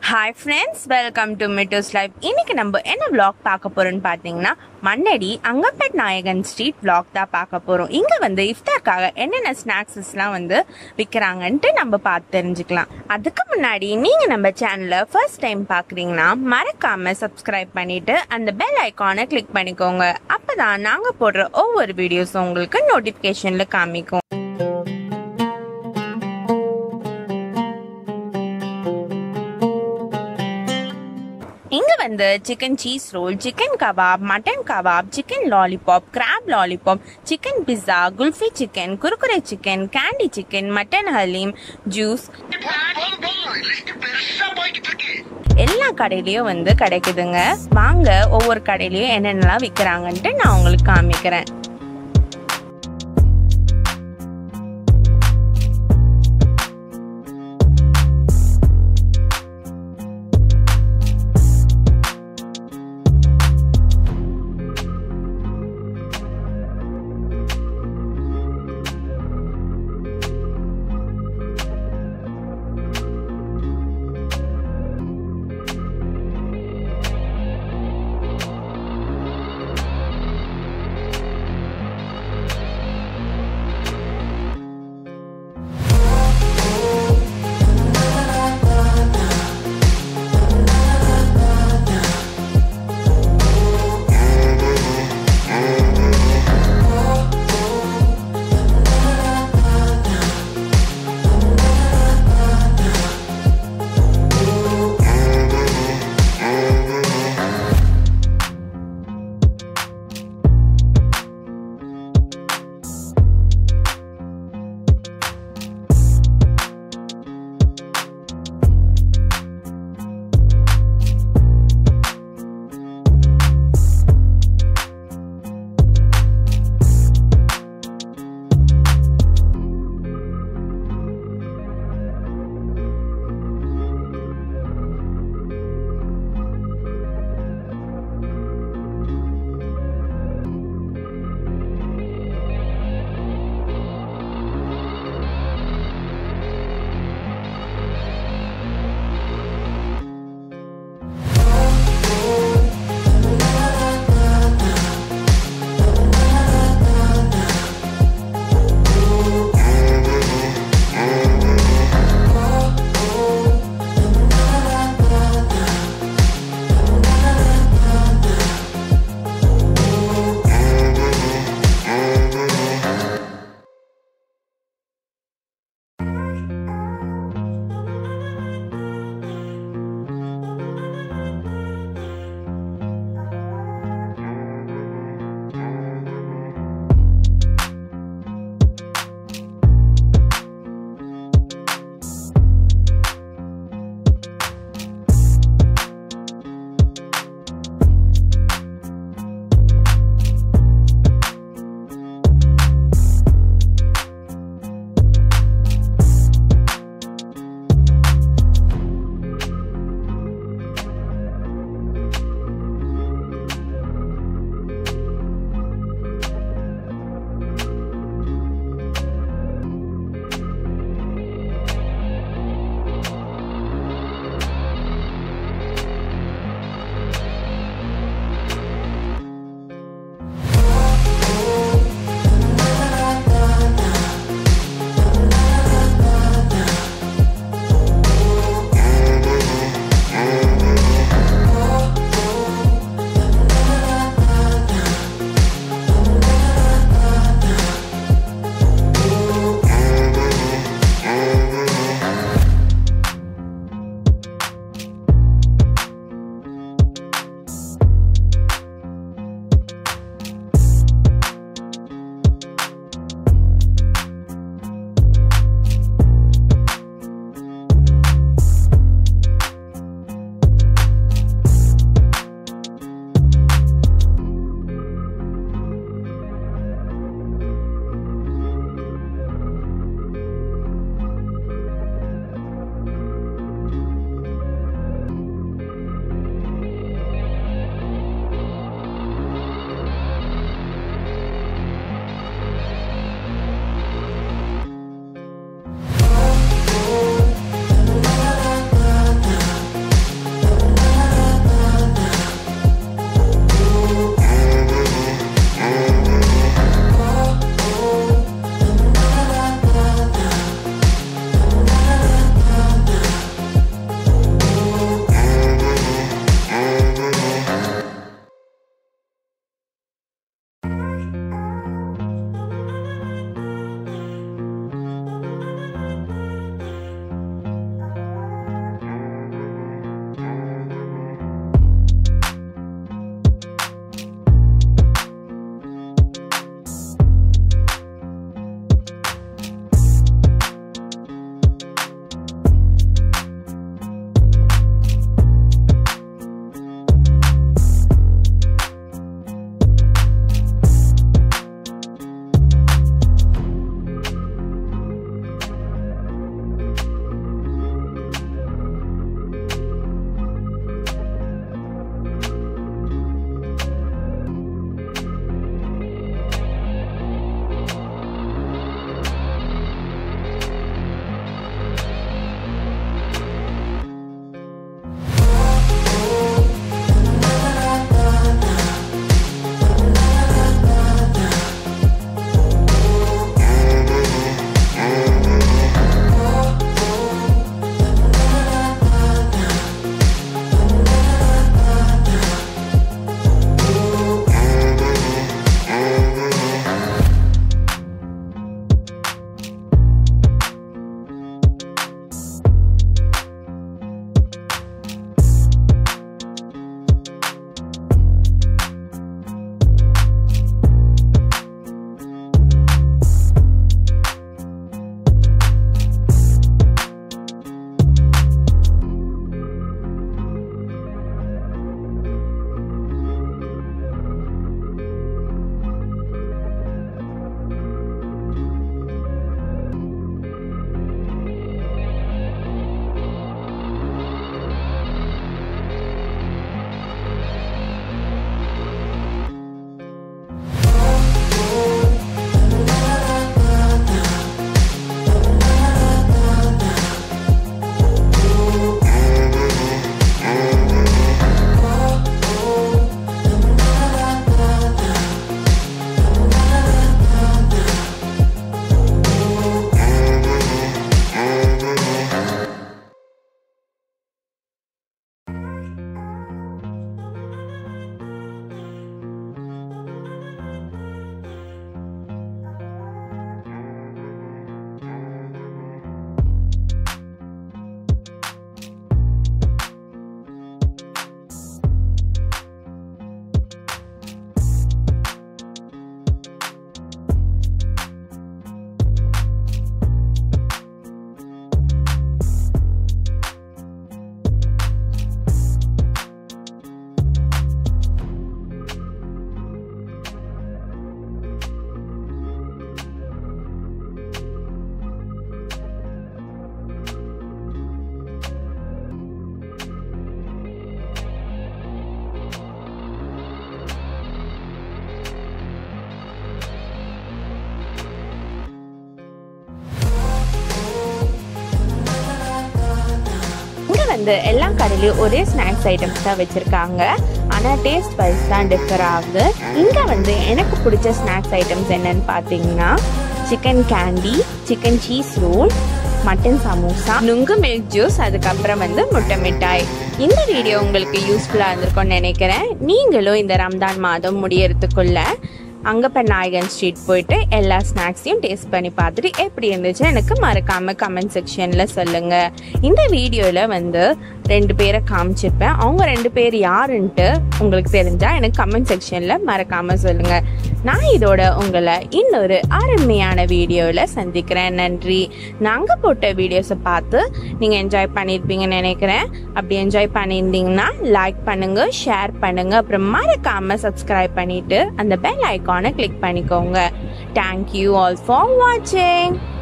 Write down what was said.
hi friends welcome to Mitto's life இன்னைக்கு நம்ம என்ன vlog பார்க்க போறோம்னு பார்த்தீங்கன்னா மண்ணடி அங்கப்பேட் நாயகன் ஸ்ட்ரீட் vlog தான் பார்க்க போறோம் இங்க வந்து இஃப்தார்க்காக என்னென்ன ஸ்நாக்ஸஸ்லாம் வந்து விற்கிறாங்கன்ட்டு நம்ம பார்த்து தெரிஞ்சுக்கலாம் அதுக்கு முன்னாடி நீங்க நம்ம சேனலை ஃபர்ஸ்ட் டைம் பார்க்குறீங்கன்னா மறக்காம சப்ஸ்கிரைப் பண்ணிட்டு அந்த பெல் ஐக்கானை கிளிக் பண்ணிக்கோங்க அப்பதான் நாங்க போடுற ஒவ்வொரு வீடியோஸும் உங்களுக்கு நோட்டிஃபிகேஷன்ல காமிக்கும் இங்க வந்து chicken cheese roll chicken kebab mutton kebab chicken lollipop crab lollipop chicken pizza kulfi chicken Kurkure chicken candy chicken mutton haleem juice போதும் போதும் லிஸ்ட் பெருசா போய்கிட்டு இருக்கு எல்லா கடையிலயும் வந்து கிடைக்குதுங்க வாங்க ஒவ்வொரு கடையிலயும் என்னென்னலாம் விற்கிறாங்கன்ட்டு நான் உங்களுக்கு காமிக்கிறேன் வந்து எல்லா கடையிலையும் ஒரே ஸ்நாக்ஸ் ஐட்டம்ஸ் தான் வச்சுருக்காங்க ஆனால் டேஸ்ட் வைஸ் தான் டிஃபர் ஆகுது இங்கே வந்து எனக்கு பிடிச்ச ஸ்நாக்ஸ் ஐட்டம்ஸ் என்னன்னு பார்த்தீங்கன்னா chicken candy chicken cheese roll mutton samosa நுங்கு மில்க் ஜூஸ் அதுக்கப்புறம் வந்து முட்டை மிட்டாய் இந்த வீடியோ உங்களுக்கு யூஸ்ஃபுல்லாக இருந்திருக்கும்னு நினைக்கிறேன் நீங்களும் இந்த ரம்தான் மாதம் முடியறதுக்குள்ள அங்கப்பன் நாயகன் ஸ்ட்ரீட் போயிட்டு எல்லா ஸ்நாக்ஸையும் டேஸ்ட் பண்ணி பார்த்துட்டு எப்படி இருந்துச்சு எனக்கு மறக்காம கமெண்ட் செக்ஷனில் சொல்லுங்க இந்த வீடியோவில் வந்து ரெண்டு பேரை காமிச்சிருப்பேன் அவங்க ரெண்டு பேர் யாருன்ட்டு உங்களுக்கு தெரிஞ்சா எனக்கு கமெண்ட் செக்ஷனில் மறக்காம சொல்லுங்க நான் இதோட உங்களை இன்னொரு அருமையான வீடியோவில் சந்திக்கிறேன் நன்றி நாங்கள் போட்ட வீடியோஸை பார்த்து நீங்கள் என்ஜாய் பண்ணியிருப்பீங்கன்னு நினைக்கிறேன் அப்படி என்ஜாய் பண்ணியிருந்தீங்கன்னா லைக் பண்ணுங்க ஷேர் பண்ணுங்க அப்புறம் மறக்காம சப்ஸ்கிரைப் பண்ணிட்டு அந்த பெல் ஐக்கானை கிளிக் பண்ணிக்கோங்க தேங்க்யூ ஆல் ஃபார் வாட்சிங்